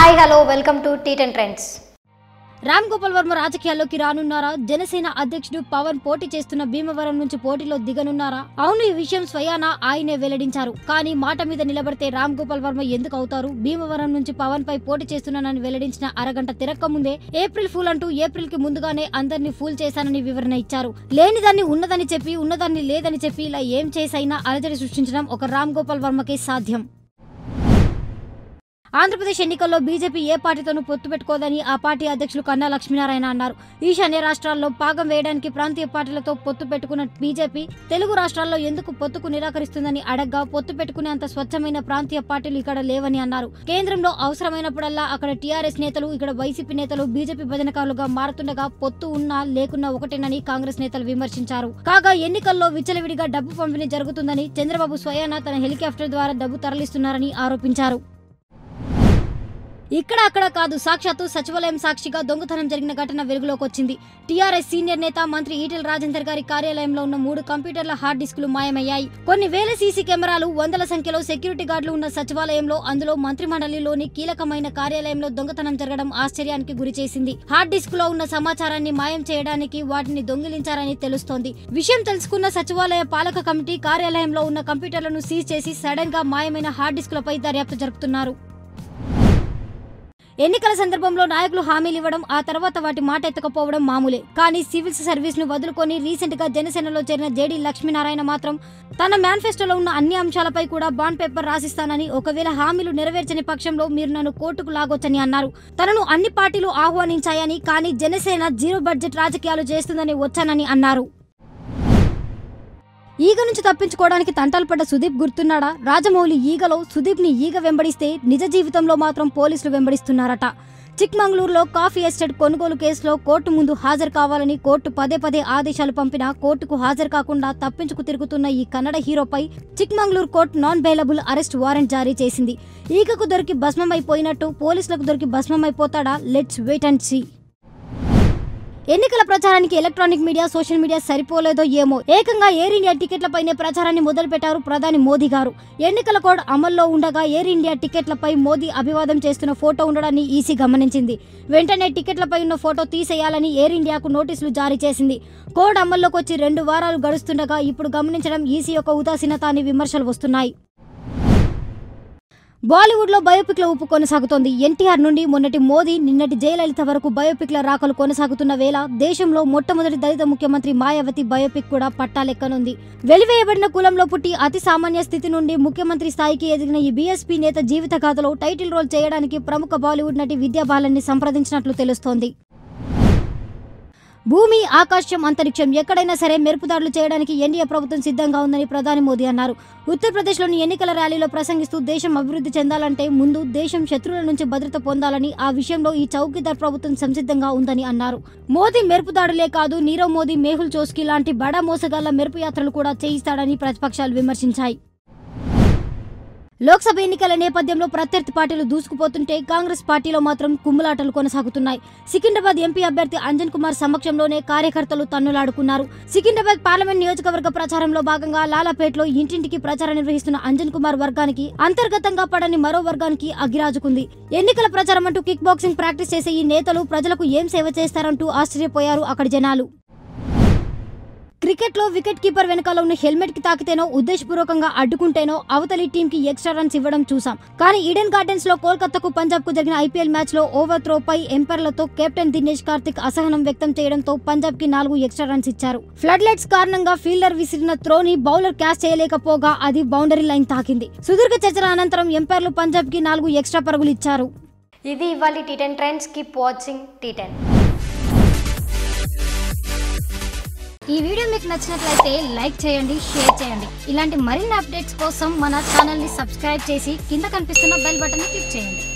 hi hello welcome to T ten trends Ram Gopal Varma రాజకీయాల్లోకి రానున్నారా జనసేన అధ్యక్షుడు పవన్ పోటీ చేస్తున్న భీమవరం నుంచి పోటీలో దిగనున్నారా అవును ఈ విషయం స్వయాన ఆయనే వెల్లడించారు కానీ మాట మీద నిలబడితే రామ్ గోపాల్ వర్మ ఎందుకు అవుతారు భీమవరం నుంచి పవన్ పై పోటీ చేస్తున్నానని వెల్లడించిన అరగంట తిరక్క ముందే ఏప్రిల్ ఫూల్ అంటూ ఏప్రిల్ కి ముందుగానే అందరినీ ఫూల్ చేశానని వివరణ ఇచ్చారు లేనిదాన్ని ఉన్నదని చెప్పి ఉన్నదాన్ని లేదని చెప్పి ఇలా ఏం చేసైనా అలజడి సృష్టించడం ఒక రామ్ గోపాల్ వర్మకే సాధ్యం ఆంధ్రప్రదేశ్ ఎన్నికల్లో బీజేపీ ఏ పార్టీతోనూ పొత్తు పెట్టుకోదని ఆ పార్టీ అధ్యక్షులు కన్నా లక్ష్మీనారాయణ అన్నారు ఈశాన్య రాష్ట్రాల్లో భాగం వేయడానికి ప్రాంతీయ పార్టీలతో పొత్తు పెట్టుకున్న బీజేపీ తెలుగు రాష్ట్రాల్లో ఎందుకు పొత్తుకు నిరాకరిస్తుందని అడగ్గా పొత్తు పెట్టుకునే అంత స్వచ్ఛమైన ప్రాంతీయ పార్టీలు ఇక్కడ లేవని అన్నారు కేంద్రంలో అవసరమైనప్పుడల్లా అక్కడ టీఆర్ఎస్ నేతలు ఇక్కడ వైసీపీ నేతలు బీజేపీ భజనకారులుగా మారుతుండగా పొత్తు ఉన్నా లేకున్నా ఒకటేనని కాంగ్రెస్ నేతలు విమర్శించారు కాగా ఎన్నికల్లో విచ్చలవిడిగా డబ్బు పంపిణీ జరుగుతుందని చంద్రబాబు స్వయాన తన హెలికాప్టర్ ద్వారా డబ్బు తరలిస్తున్నారని ఆరోపించారు ఇక్కడ అక్కడ కాదు సాక్షాత్తు సచివాలయం సాక్షిగా దొంగతనం జరిగిన ఘటన వెలుగులోకి వచ్చింది టీఆర్ఎస్ సీనియర్ నేత మంత్రి ఈటెల రాజేందర్ గారి కార్యాలయంలో ఉన్న మూడు కంప్యూటర్ల హార్డ్ డిస్కులు మాయమయ్యాయి కొన్ని వేల సీసీ కెమెరాలు వందల సంఖ్యలో సెక్యూరిటీ గార్డులు ఉన్న సచివాలయంలో అందులో మంత్రి మండలిలోని కీలకమైన కార్యాలయంలో దొంగతనం జరగడం ఆశ్చర్యానికి గురిచేసింది హార్డ్ డిస్క్ లో ఉన్న సమాచారాన్ని మాయం చేయడానికి వాటిని దొంగిలించారని తెలుస్తోంది విషయం తెలుసుకున్న సచివాలయ పాలక కమిటీ కార్యాలయంలో ఉన్న కంప్యూటర్లను సీజ్ చేసి సడన్ గా మాయమైన హార్డ్ డిస్కులపై దర్యాప్తు జరుపుతున్నారు ఎన్నికల సందర్భంలో నాయకులు హామీలు ఇవ్వడం ఆ తర్వాత వాటి మాట ఎత్తకపోవడం మామూలే కానీ సివిల్స్ సర్వీస్ ను వదులుకొని రీసెంట్ గా జనసేనలో చేరిన జేడీ లక్ష్మీనారాయణ మాత్రం తన మేనిఫెస్టోలో ఉన్న అన్ని అంశాలపై కూడా బాండ్ పేపర్ రాసిస్తానని ఒకవేళ హామీలు నెరవేర్చని పక్షంలో మీరు నన్ను కోర్టుకు లాగొచ్చని అన్నారు తనను అన్ని పార్టీలు ఆహ్వానించాయని కానీ జనసేన జీరో బడ్జెట్ రాజకీయాలు చేస్తుందని వచ్చానని అన్నారు ఈగ నుంచి తప్పించుకోవడానికి తంటాలు పడ్డ సుదీప్ గుర్తున్నాడా రాజమౌళి ఈగలో సుదీప్ ని ఈగ వెంబడిస్తే నిజ జీవితంలో మాత్రం పోలీసులు వెంబడిస్తున్నారట చిక్మంగళూరులో కాఫీ ఎస్టేట్ కొనుగోలు కేసులో కోర్టు ముందు హాజరు కావాలని కోర్టు పదే పదే ఆదేశాలు పంపినా కోర్టుకు హాజరు కాకుండా తప్పించుకు తిరుగుతున్న ఈ కన్నడ హీరోపై Chikmagalur court non bailable arrest warrant జారీ చేసింది ఈగకు దొరికి భస్మమైపోయినట్టు పోలీసులకు దొరికి భస్మమైపోతాడా లెట్స్ వెయిట్ అండ్ సీ ఎన్నికల ప్రచారానికి ఎలక్ట్రానిక్ మీడియా సోషల్ మీడియా సరిపోలేదో ఏమో ఏకంగా ఎయిర్ ఇండియా టికెట్లపైనే ప్రచారాన్ని మొదలుపెట్టారు ప్రధాని మోదీ గారు ఎన్నికల కోడ్ అమల్లో ఉండగా ఎయిర్ ఇండియా టికెట్లపై మోదీ అభివాదం చేస్తున్న ఫోటో ఉండడాన్ని ఈసీ గమనించింది వెంటనే టికెట్లపై ఉన్న ఫోటో తీసేయాలని ఎయిర్ ఇండియాకు నోటీసులు జారీ చేసింది కోడ్ అమల్లోకి వచ్చి రెండు వారాలు గడుస్తుండగా ఇప్పుడు గమనించడం ఈసీ యొక్క ఉదాసీనత అని విమర్శలు వస్తున్నాయి బాలీవుడ్ లో బయోపిక్ల ఊపు కొనసాగుతోంది ఎన్టీఆర్ నుండి మొన్నటి మోదీ నిన్నటి జయలలిత వరకు బయోపిక్ల రాకలు కొనసాగుతున్న వేళ దేశంలో మొట్టమొదటి దళిత ముఖ్యమంత్రి మాయావతి బయోపిక్ కూడా పట్టాలెక్కనుంది వెలివేయబడిన కులంలో పుట్టి అతి సామాన్య స్థితి నుండి ముఖ్యమంత్రి స్థాయికి ఎదిగిన ఈ బీఎస్పీ నేత జీవిత గాథలో టైటిల్ రోల్ చేయడానికి ప్రముఖ బాలీవుడ్ నటి విద్యా బాలన్ని సంప్రదించినట్లు తెలుస్తోంది భూమి ఆకాశం అంతరిక్షం ఎక్కడైనా సరే మెరుపుదాడులు చేయడానికి ఎన్డీఏ ప్రభుత్వం సిద్ధంగా ఉందని ప్రధాని మోదీ అన్నారు ఉత్తరప్రదేశ్లోని ఎన్నికల ర్యాలీలో ప్రసంగిస్తూ దేశం అభివృద్ధి చెందాలంటే ముందు దేశం శత్రువుల నుంచి భద్రత పొందాలని ఆ విషయంలో ఈ చౌకీదార్ ప్రభుత్వం సంసిద్ధంగా ఉందని అన్నారు మోదీ మెరుపుదాడులే కాదు నీరవ్ మోదీ మేహుల్ చోస్కి లాంటి బడా మోసగాళ్ల మెరుపు యాత్రలు కూడా చేయిస్తాడని ప్రతిపక్షాలు విమర్శించాయి లోక్సభ ఎన్నికల నేపథ్యంలో ప్రత్యర్థి పార్టీలు దూసుకుపోతుంటే కాంగ్రెస్ పార్టీలో మాత్రం కుమ్ములాటలు కొనసాగుతున్నాయి సికింద్రాబాద్ ఎంపీ అభ్యర్థి అంజన్ కుమార్ సమక్షంలోనే కార్యకర్తలు తన్నులాడుకున్నారు సికింద్రాబాద్ పార్లమెంట్ నియోజకవర్గ ప్రచారంలో భాగంగా లాలాపేటలో ఇంటింటికి ప్రచారం నిర్వహిస్తున్న అంజన్ కుమార్ వర్గానికి అంతర్గతంగా పడని మరో వర్గానికి అగిరాజుకుంది ఎన్నికల ప్రచారం అంటూ కిక్ బాక్సింగ్ ప్రాక్టీస్ చేసే ఈ నేతలు ప్రజలకు ఏం సేవ చేస్తారంటూ ఆశ్చర్యపోయారు అక్కడి జనాలు క్రికెట్లో వికెట్ కీపర్ వెనకాల ఉన్న హెల్మెట్ కి తాకితేనో ఉద్దేశపూర్వకంగా అడ్డుకుంటేనో అవతలి టీం కి ఎక్స్ట్రా రన్స్ ఇవ్వడం చూసాం కానీ ఈడెన్ గార్డెన్స్ లో కోల్కతాకు పంజాబ్ కు జరిగిన ఐపీఎల్ మ్యాచ్ లో ఓవర్ త్రో పై ఎంపైర్లతో కెప్టెన్ దినేష్ కార్తిక్ అసహనం వ్యక్తం చేయడంతో పంజాబ్ కి నాలుగు ఎక్స్ట్రా రన్స్ ఇచ్చారు ఫ్లడ్ లైట్స్ కారణంగా ఫీల్డర్ విసిరిన త్రోని బౌలర్ క్యాచ్ చేయలేకపోగా అది బౌండరీ లైన్ తాకింది సుదీర్ఘ చర్చల అనంతరం ఎంపైర్లు పంజాబ్ కి నాలుగు ఎక్స్ట్రా పరుగులు ఇచ్చారు ఇది ఇవాళ T ten trends keep watching T ten ఈ వీడియో మీకు నచ్చినట్లయితే లైక్ చేయండి షేర్ చేయండి ఇలాంటి మరిన్ని అప్డేట్స్ కోసం మన ఛానల్ని సబ్స్క్రైబ్ చేసి కింద కనిపిస్తున్న బెల్ బటన్ని క్లిక్ చేయండి